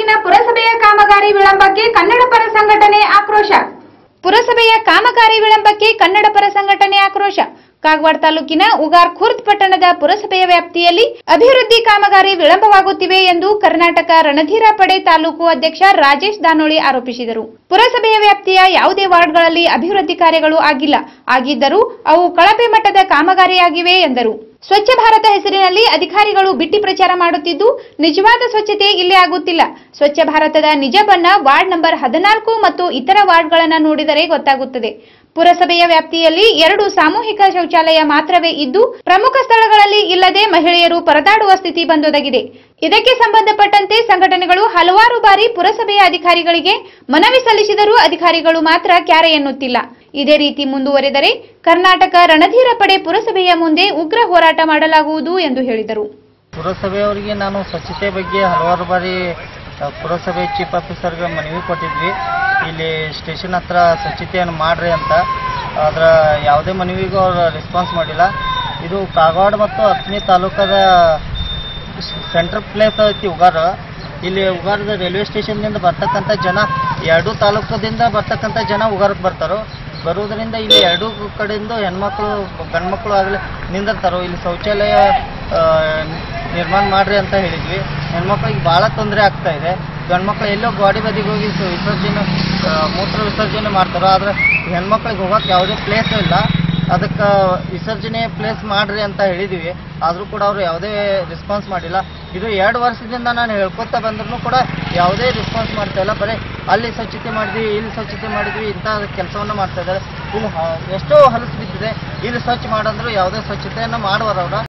ತಾಲೂಕಿನ ಪುರಸಭೆಯ ಕಾಮಗಾರಿ ವಿಳಂಬಕ್ಕೆ ಕನ್ನಡ ಪರ ಸಂಘಟನೆ ಆಕ್ರೋಶ ಪುರಸಭೆಯ ಕಾಮಗಾರಿ ವಿಳಂಬಕ್ಕೆ ಕನ್ನಡ ಪರ ಸಂಘಟನೆ ಆಕ್ರೋಶ ಕಾಗವಾಡ ತಾಲೂಕಿನ ಉಗಾರ್ ಖುರ್ದ್ ಪಟ್ಟಣದ ಪುರಸಭೆಯ ವ್ಯಾಪ್ತಿಯಲ್ಲಿ ಅಭಿವೃದ್ಧಿ ಕಾಮಗಾರಿ ವಿಳಂಬವಾಗುತ್ತಿವೆ ಎಂದು ಕರ್ನಾಟಕ ರಣಧೀರ ಪಡೆ ತಾಲೂಕು ಅಧ್ಯಕ್ಷ ರಾಜೇಶ್ ದಾನೋಳಿ ಆರೋಪಿಸಿದರು ಪುರಸಭೆಯ ವ್ಯಾಪ್ತಿಯ ಯಾವುದೇ ವಾರ್ಡ್ಗಳಲ್ಲಿ ಅಭಿವೃದ್ಧಿ ಕಾರ್ಯಗಳು ಆಗಿಲ್ಲ ಆಗಿದ್ದರೂ ಅವು ಕಳಪೆ ಮಟ್ಟದ ಕಾಮಗಾರಿಯಾಗಿವೆ ಎಂದರು ಸ್ವಚ್ಛ ಭಾರತ ಹೆಸರಿನಲ್ಲಿ ಅಧಿಕಾರಿಗಳು ಬಿಟ್ಟಿ ಪ್ರಚಾರ ಮಾಡುತ್ತಿದ್ದು ನಿಜವಾದ ಸ್ವಚ್ಛತೆ ಇಲ್ಲಿ ಆಗುತ್ತಿಲ್ಲ ಸ್ವಚ್ಛ ಭಾರತದ ನಿಜ ಬಣ್ಣ ವಾರ್ಡ್ ನಂಬರ್ ಹದಿನಾಲ್ಕು ಮತ್ತು ಇತರ ವಾರ್ಡ್ಗಳನ್ನು ನೋಡಿದರೆ ಗೊತ್ತಾಗುತ್ತದೆ ಪುರಸಭೆಯ ವ್ಯಾಪ್ತಿಯಲ್ಲಿ ಎರಡು ಸಾಮೂಹಿಕ ಶೌಚಾಲಯ ಮಾತ್ರವೇ ಇದ್ದು ಪ್ರಮುಖ ಸ್ಥಳಗಳಲ್ಲಿ ಇಲ್ಲದೆ ಮಹಿಳೆಯರು ಪರದಾಡುವ ಸ್ಥಿತಿ ಬಂದೊದಗಿದೆ ಇದಕ್ಕೆ ಸಂಬಂಧಪಟ್ಟಂತೆ ಸಂಘಟನೆಗಳು ಹಲವಾರು ಬಾರಿ ಪುರಸಭೆಯ ಅಧಿಕಾರಿಗಳಿಗೆ ಮನವಿ ಸಲ್ಲಿಸಿದರೂ ಅಧಿಕಾರಿಗಳು ಮಾತ್ರ ಕ್ಯಾರೆ ಎನ್ನುತ್ತಿಲ್ಲ ಇದೇ ರೀತಿ ಮುಂದುವರೆದರೆ ಕರ್ನಾಟಕ ರಣಧೀರ ಪಡೆ ಪುರಸಭೆಯ ಮುಂದೆ ಉಗ್ರ ಹೋರಾಟ ಮಾಡಲಾಗುವುದು ಎಂದು ಹೇಳಿದರು ಪುರಸಭೆಯವರಿಗೆ ನಾನು ಸ್ವಚ್ಛತೆ ಬಗ್ಗೆ ಹಲವಾರು ಬಾರಿ ಆ, ಪುರಸಭೆ ಚೀಫ್ ಆಫೀಸರ್ಗೆ ಮನವಿ ಕೊಟ್ಟಿದ್ವಿ ಇಲ್ಲಿ ಸ್ಟೇಷನ್ ಹತ್ರ ಸ್ವಚ್ಛತೆಯನ್ನು ಮಾಡ್ರಿ ಅಂತ ಅದರ ಯಾವುದೇ ಮನವಿಗೂ ಅವರು ರೆಸ್ಪಾನ್ಸ್ ಮಾಡಿಲ್ಲ ಇದು ಕಾಗವಾಡ ಮತ್ತು ಹತ್ತನೇ ತಾಲೂಕದ ಸೆಂಟ್ರಲ್ ಪ್ಲೇಸ್ ಐತಿ ಉಗಾರ ಇಲ್ಲಿ ಉಗಾರದ ರೈಲ್ವೆ ಸ್ಟೇಷನ್ನಿಂದ ಬರ್ತಕ್ಕಂಥ ಜನ ಎರಡೂ ತಾಲೂಕದಿಂದ ಬರ್ತಕ್ಕಂಥ ಜನ ಉಗಾರಕ್ಕೆ ಬರ್ತಾರೋ ಬರುವುದರಿಂದ ಇಲ್ಲಿ ಎರಡೂ ಕಡೆಯಿಂದ ಹೆಣ್ಮಕ್ಳು ಗಂಡ್ಮಕ್ಳು ಆಗಲಿ ನಿಂದಿರ್ತಾರೋ ಇಲ್ಲಿ ಶೌಚಾಲಯ ಆ, ನಿರ್ಮಾಣ ಮಾಡ್ರಿ ಅಂತ ಹೇಳಿದ್ವಿ ಹೆಣ್ಮಕ್ಳಿಗೆ ಭಾಳ ತೊಂದರೆ ಆಗ್ತಾ ಇದೆ ಗಂಡ್ಮಕ್ಳು ಎಲ್ಲೋ ಗಾಡಿ ಬದಿಗೆ ಹೋಗಿ ಸ- ವಿಸರ್ಜನೆ ಆ, ಮೂತ್ರ ವಿಸರ್ಜನೆ ಮಾಡ್ತಾರೋ ಆದರೆ ಹೆಣ್ಮಕ್ಳಿಗೆ ಹೋಗೋಕೆ ಯಾವುದೇ ಪ್ಲೇಸ್ ಇಲ್ಲ ಅದಕ್ಕೆ ವಿಸರ್ಜನೆ ಪ್ಲೇಸ್ ಮಾಡ್ರಿ ಅಂತ ಹೇಳಿದ್ವಿ ಆದರೂ ಕೂಡ ಅವರು ಯಾವುದೇ ರೆಸ್ಪಾನ್ಸ್ ಮಾಡಿಲ್ಲ ಇದು ಎರಡು ವರ್ಷದಿಂದ ನಾನು ಹೇಳ್ಕೊತಾ ಬಂದ್ರೂ ಕೂಡ ಯಾವುದೇ ರೆಸ್ಪಾನ್ಸ್ ಮಾಡ್ತಾ ಇಲ್ಲ ಬರೀ ಅಲ್ಲಿ ಸ್ವಚ್ಛತೆ ಮಾಡಿದ್ವಿ ಇಲ್ಲಿ ಸ್ವಚ್ಛತೆ ಮಾಡಿದ್ವಿ ಇಂಥ ಕೆಲಸವನ್ನು ಮಾಡ್ತಾ ಇದ್ದಾರೆ ಇಲ್ಲಿ ಹ- ಎಷ್ಟೋ ಹೊಲಸು ಬಿದ್ದಿದೆ ಇಲ್ಲಿ ಸ್ವಚ್ಛ ಮಾಡಂದ್ರು ಯಾವುದೇ ಸ್ವಚ್ಛತೆಯನ್ನು ಮಾಡುವರವ್ರ